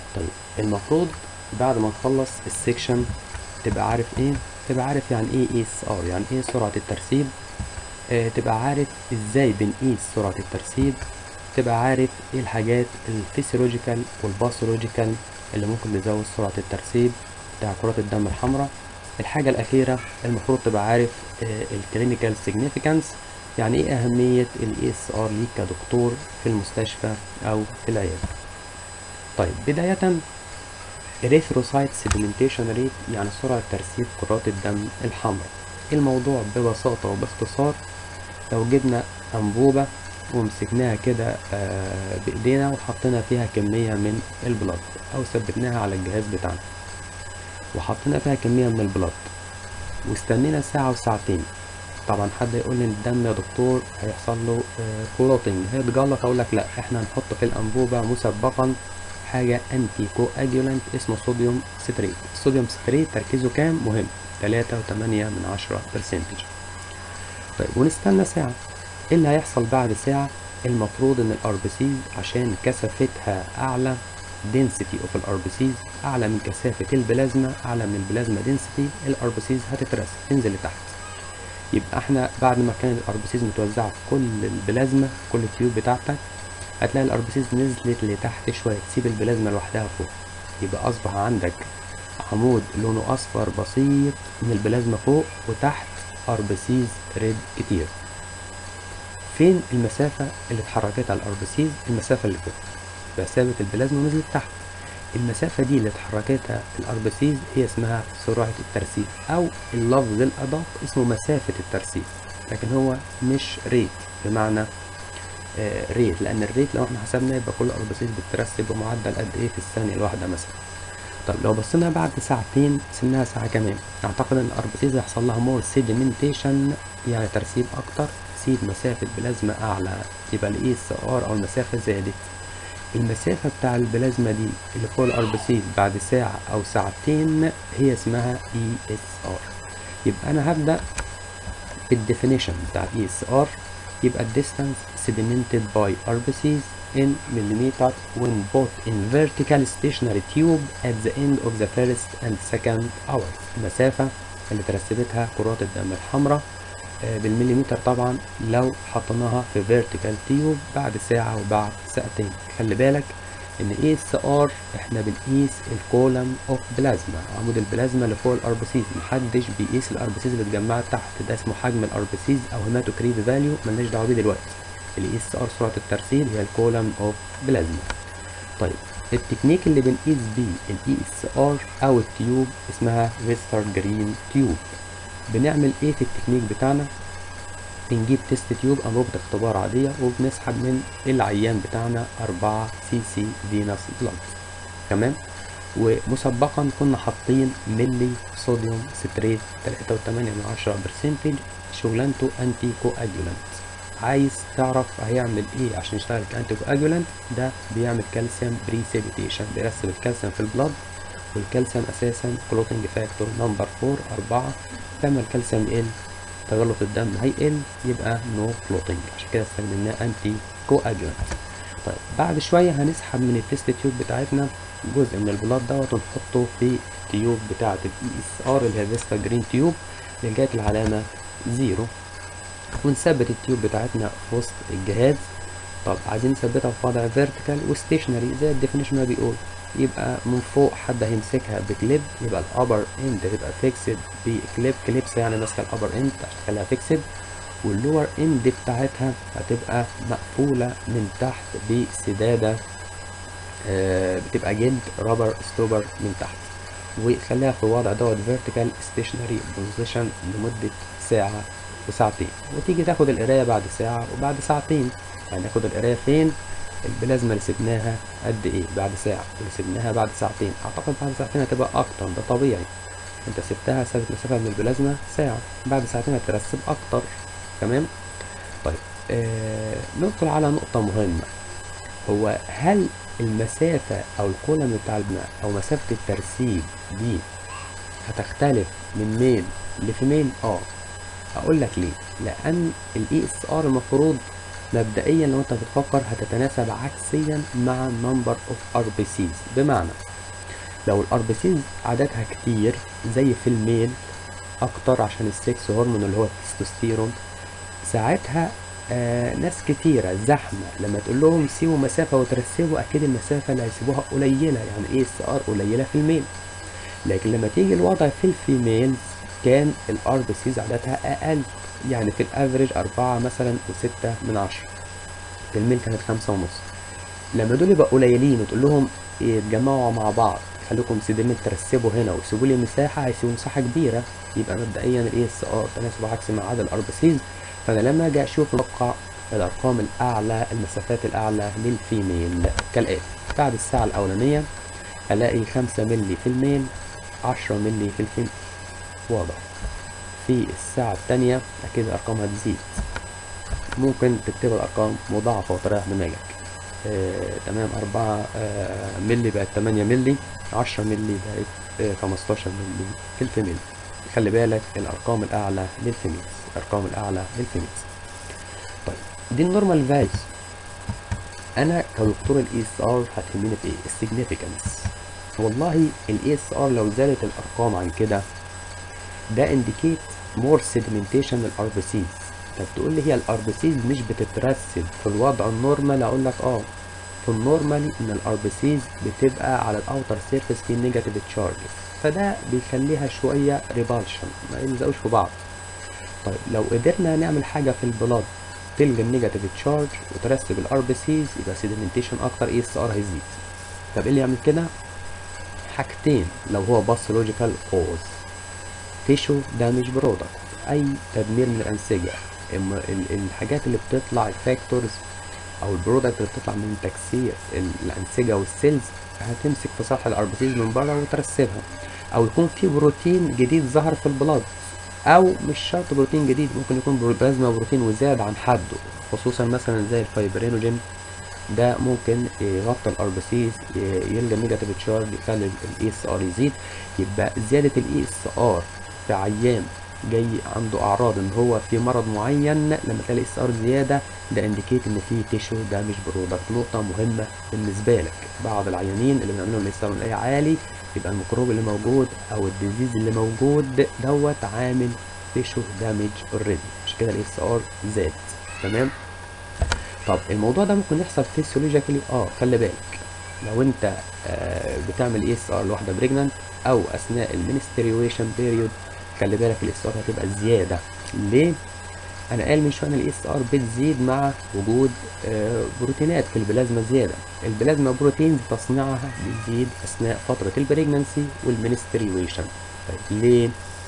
طيب المفروض بعد ما نخلص السكشن تبقى عارف ايه تبقى عارف يعني ايه اي اس ار يعني ايه سرعة الترسيب اه تبقى عارف ازاي بنقيس سرعة الترسيب تبقى عارف ايه الحاجات الفسيولوجيكال والباثولوجيكال اللي ممكن تزود سرعة الترسيب بتاع كرات الدم الحمراء الحاجة الأخيرة المفروض تبقى عارف الكلينيكال سيجنيفيكانس يعني ايه أهمية الاي اس ار ليك كدكتور في المستشفى أو في العيادة طيب بداية erythrocyte sedimentation rate يعني سرعة ترسيب كرات الدم الحمراء الموضوع ببساطة وباختصار لو جبنا أنبوبة ومسكناها كده بإيدينا وحطينا فيها كمية من البلد أو ثبتناها على الجهاز بتاعنا وحطينا فيها كمية من البلد واستنينا ساعة وساعتين طبعا حد يقول لي الدم يا دكتور هيحصل له كلوتنج هيتجلط اقول لك لا احنا هنحط في الانبوبه مسبقا حاجه انتي كواجولانت اسمه صوديوم ستريت الصوديوم ستريت تركيزه كام مهم 3.8 من 10 برسنتج طيب ونستنى ساعه ايه اللي هيحصل بعد ساعه المفروض ان الار بي سيز عشان كثافتها اعلى density of الار بي سيز اعلى من كثافه البلازما اعلى من البلازما density الار بي سيز هتترسب تنزل لتحت يبقى احنا بعد ما كانت الار بي سيز متوزعه في كل البلازما كل التيوب بتاعتك هتلاقي الار بي سيز نزلت لتحت شويه تسيب البلازما لوحدها فوق يبقى اصبح عندك عمود لونه اصفر بسيط من البلازما فوق وتحت ار بي سيز ريد كتير فين المسافه اللي اتحركتها الار بي سيز المسافه اللي فوق يبقى سابت البلازما ونزلت تحت المسافة دي اللي اتحركتها الأربسيز هي اسمها سرعة الترسيب أو اللفظ الأدق اسمه مسافة الترسيب لكن هو مش ريت بمعنى آه ريت لأن الريت لو احنا حسبنا يبقى كل أربسيز بترسب بمعدل قد إيه في الثانية الواحدة مثلا طب لو بصينا بعد ساعتين سنها ساعة كمان أعتقد إن الأربسيز هيحصل لها مور سيديمنتيشن يعني ترسيب أكتر تسيب مسافة بلازما أعلى يبقى الإي اس ار أو المسافة زادت المسافة بتاع البلازما دي اللي فوق الار بي سي بعد ساعة أو ساعتين هي اسمها اي اس ار يبقى أنا هبدأ بالديفينيشن بتاع الاي اس ار يبقى الديستانس sedimented by RBCs in millimeter when both in vertical stationary tube at the end of the first and second hours المسافة اللي ترسبتها كرات الدم الحمراء بالمليمتر طبعا لو حطيناها في فيرتيكال تيوب بعد ساعة وبعد ساعتين خلي بالك ان اي اس ار احنا بنقيس الكولم اوف بلازما عمود البلازما اللي فوق الار بي سيز محدش بيقيس الار بي سيز اللي اتجمعت تحت ده اسمه حجم الار بي سيز او هيماتوكريت فاليو ملناش دعوه بيه دلوقتي الاي اس ار سرعه الترسيب هي الكولم اوف بلازما طيب التكنيك اللي بنقيس بيه الاي اس ار او التيوب اسمها فيستر جرين تيوب بنعمل ايه في التكنيك بتاعنا بنجيب تيست تيوب انبوبة اختبار عادية وبنسحب من العيان بتاعنا 4 سي سي فينوس بلاد تمام ومسبقا كنا حاطين ملي صوديوم ستريت 3.8 من 10 برسنتج شغلانته انتي كواجولانت عايز تعرف هيعمل ايه عشان يشتغل كانتي كواجولانت ده بيعمل كالسيوم بريسيبيتيشن بيرسب الكالسيوم في البلاد والكالسيوم اساسا كلوتنج فاكتور نمبر 4 4 لما الكالسيوم يقل تجلط الدم هيقل يبقى نو كلوتنج عشان كده استخدمناه انتي كواجولانت طيب بعد شويه هنسحب من التست تيوب بتاعتنا جزء من البلاد دوت ونحطه في التيوب بتاعه الاي اس ار اللي هي فيستا جرين تيوب لغايه العلامه زيرو ونثبت التيوب بتاعتنا في وسط الجهاز طب عايزين نثبتها في وضع فيرتيكال وستيشنري زي الديفينيشن ما بيقول يبقى من فوق حد هيمسكها بكليب يبقى الابر اند هتبقى فيكسد بكليب كليبس يعني ماسكه الابر اند عشان تخليها فيكسد واللور اند بتاعتها هتبقى مقفوله من تحت بسداده آه بتبقى جلد رابر ستوبر من تحت وخليها في الوضع دوت فيرتيكال ستيشنري بوزيشن لمده ساعه وساعتين وتيجي تاخد القرايه بعد ساعه وبعد ساعتين يعني ناخد القرايه فين البلازما اللي سبناها قد ايه بعد ساعة اللي سبناها بعد ساعتين اعتقد بعد ساعتين هتبقى اكتر ده طبيعي انت سبتها سابت مسافة من البلازما ساعة بعد ساعتين هترسب اكتر تمام طيب آه ندخل على نقطة مهمة هو هل المسافة او الكولم بتاع الماء او مسافة الترسيب دي هتختلف من ميل لفيميل اه اقول لك ليه لان الاي اس ار المفروض مبدئيا لو انت بتفكر هتتناسب عكسيا مع number of RBCs بمعنى لو الار بي سيز عددها كتير زي في الميل اكتر عشان السكس هرمون اللي هو التستوستيرون ساعتها آه ناس كتيرة زحمة لما تقول لهم سيبوا مسافة وترسبوا أكيد المسافة اللي هيسيبوها قليلة يعني ايه اس ار قليلة في الميل لكن لما تيجي الوضع في الفيميلز كان الار بي سيز عددها أقل يعني في الافريج أربعة مثلا وستة من عشرة في الميل كانت خمسة ونص لما دول يبقى قليلين وتقول لهم يتجمعوا مع بعض خليكم سيدين ترسبوا هنا وسيبوا لي مساحة هيسيبوا مساحة كبيرة يبقى مبدئيا الاي اس ار تناسب عكسي مع عدد الار بي سيز فانا لما اجي اشوف موقع الارقام الاعلى المسافات الاعلى للفيميل كالاتي بعد الساعة الاولانية الاقي خمسة ملي في الميل عشرة ملي في الفيميل واضح في الساعة التانية اكيد الارقام هتزيد ممكن تكتب الارقام مضاعفة وتريح دماغك آه، تمام أربعة آه، ملي بقت تمانية ملي عشرة ملي بقت آه، خمستاشر ملي في الفيميل خلي بالك الأرقام الأعلى للفيميلز الأرقام الأعلى للفيميلز طيب دي النورمال فاليوز أنا كدكتور الاي اس ار هتهمني في ايه؟ السيجنيفيكانس والله الاي اس ار لو زادت الأرقام عن كده ده indicate more sedimentation للار بي سيز طب تقول لي هي الار بي سيز مش بتترسب في الوضع النورمال اقول لك اه في النورمال ان الار بي سيز بتبقى على الاوتر سيرفيس في نيجاتيف تشارجز فده بيخليها شويه ريبالشن ما يلزقوش في بعض طيب لو قدرنا نعمل حاجه في البلاد تلغي النيجاتيف تشارج وترسب الار بي سيز يبقى سيدمنتيشن اكتر اي اس ار هيزيد طب ايه اللي يعمل كده حاجتين لو هو باثولوجيكال كوز تيشو دامج برودكت اي تدمير من الانسجه اما ال- الحاجات اللي بتطلع الفاكتورز او البرودكت اللي بتطلع من تكسير ال- الانسجه والسيلز هتمسك في سطح الاربسيز من بره وترسبها او يكون في بروتين جديد ظهر في البلاد او مش شرط بروتين جديد ممكن يكون برو- بلازما بروتين وزاد عن حده خصوصا مثلا زي الفايبرينوجين ده ممكن يغطي الاربسيز يلغي النيجاتيف تشارج يخلي الاي اس ار يزيد يبقى زياده الاي اس ار في عيان جاي عنده اعراض ان هو في مرض معين لما تلاقي اس ار زياده ده انديكيت ان في تيشو دامج برودكت نقطه مهمه بالنسبه لك بعض العيانين اللي بنعمل لهم الاس ار الاقي عالي يبقى الميكروب اللي موجود او الديزيز اللي موجود دوت عامل تيشو دامج اوريدي مش كده الاس ار زاد تمام طب الموضوع ده ممكن يحصل فيسيولوجيكالي اه خلي بالك لو انت آه بتعمل اي اس ار لواحده بريجننت او اثناء المينستريويشن بيريود خلي بالك الاس ار هتبقى زياده ليه انا قال من شويه ان الاي اس ار بتزيد مع وجود آه بروتينات في البلازما زياده البلازما بروتينز تصنيعها بيزيد اثناء فتره البريجننسي والمينستريويشن طيب ليه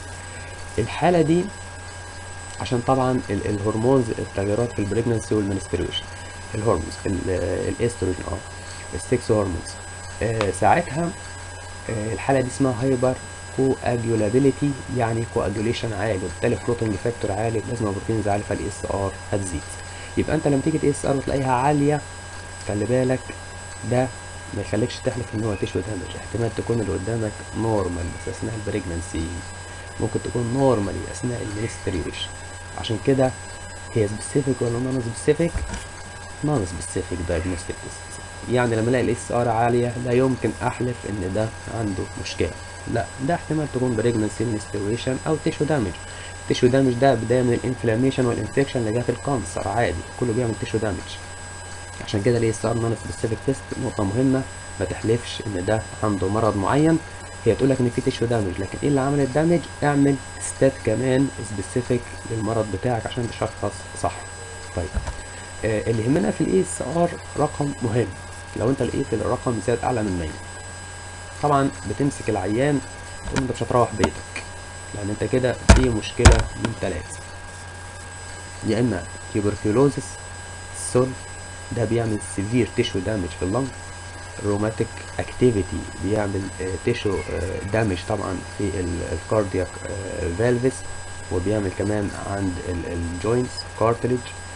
الحاله دي عشان طبعا ال- الهرمونز التغيرات في البريجننسي والمنستريوشن الهرمونز ال- الاستروجين اه السكس هرمونز آه ساعتها آه الحاله دي اسمها هايبر كواجولابيلتي يعني كواجوليشن عالي وبالتالي فلوتنج فاكتور عالي بلازما بروتينز عالي فالاي اس ار هتزيد يبقى انت لما تيجي الاي اس ار وتلاقيها عاليه خلي بالك ده ما يخليكش تحلف ان هو تشوي دامج احتمال تكون اللي قدامك نورمال بس اثناء البريجننسي ممكن تكون نورمالي اثناء المنستريويشن عشان كده هي سبيسيفيك ولا نون سبيسيفيك نون سبيسيفيك دايجنوستيك يعني لما الاقي الاس ار عاليه لا يمكن احلف ان ده عنده مشكله لا ده احتمال تكون بريجننسي منستريويشن او تيشو دامج التيشو دامج ده بدايه من الانفلاميشن والانفكشن اللي جات الكانسر عادي كله بيعمل تيشو دامج عشان كده الاس ار نون سبيسيفيك تيست نقطه مهمه ما تحلفش ان ده عنده مرض معين هي تقول لك ان في تيشو دامج لكن ايه اللي عمل الدامج اعمل تستات كمان سبيسيفيك للمرض بتاعك عشان تشخص صح طيب آه اللي يهمنا في الاي اس ار رقم مهم لو انت لقيت الرقم زاد اعلى من 100 طبعا بتمسك العيان تقول له انت مش هتروح بيتك لان انت كده في مشكله من ثلاثه يا اما تيوبركيولوزس السل ده بيعمل سيفير تيشو دامج في اللنج روماتيك اكتيفيتي بيعمل تيشو دامج طبعا في الكاردياك فالفيس وبيعمل كمان عند الجوينتس كارتليج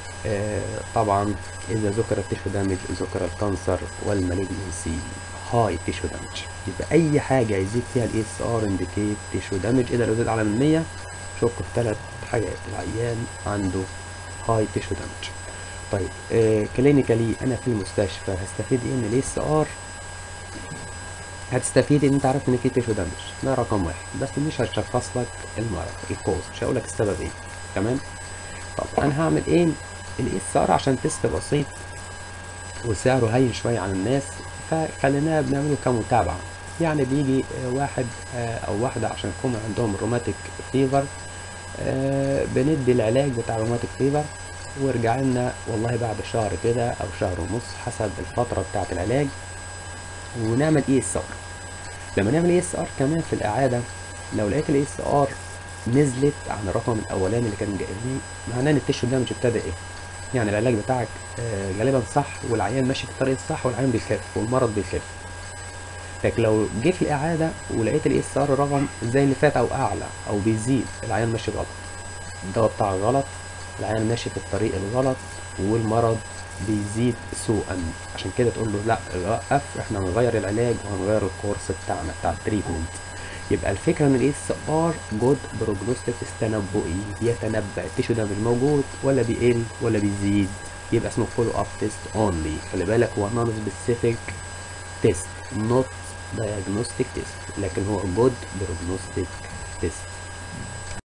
طبعا اذا ذكر التيشو دامج ذكر الكانسر والمالجنسي هاي تيشو دامج يبقى اي حاجه يزيد فيها الاي اس ار انديكيت تيشو دامج اذا لو زاد اعلى من 100 شك في ثلاث حاجات العيان عنده هاي تيشو دامج طيب آه كلينيكالي انا في المستشفى هستفيد ايه من الاس ار هتستفيد ان انت عارف ان في تيشو دامج ده رقم واحد بس مش هشخص لك المرض الكوز مش هقول لك السبب ايه تمام طب انا هعمل ايه الاس ار عشان تيست بسيط وسعره هين شويه على الناس فخليناه بنعمله كمتابعه يعني بيجي آه، واحد آه، او واحده عشان يكون عندهم روماتيك فيفر بندي العلاج بتاع الروماتيك فيفر وارجع لنا والله بعد شهر كده او شهر ونص حسب الفتره بتاعه العلاج ونعمل اي اس ار لما نعمل اي اس ار كمان في الاعاده لو لقيت الاي اس ار نزلت عن الرقم الاولاني اللي كان جاي معناه ان التيشو دامج ابتدى ايه يعني العلاج بتاعك آه، غالبا صح والعيان ماشي في الطريق الصح والعيان بيخف والمرض بيخف لكن لو جه في الاعاده ولقيت الاي اس ار رقم زي اللي فات او اعلى او بيزيد العيان ماشي غلط الدواء بتاعك غلط العيان ماشي في الطريق الغلط والمرض بيزيد سوءا عشان كده تقول له لا وقف احنا هنغير العلاج وهنغير الكورس بتاعنا بتاع التريتمنت يبقى الفكره ان الاس ار جود بروجنوستيك تنبؤي بيتنبأ التيشو ده مش موجود ولا بيقل ولا بيزيد يبقى اسمه فولو اب تيست اونلي خلي بالك هو نون سبيسيفيك تيست نوت diagnostic تيست لكن هو جود بروجنوستيك تيست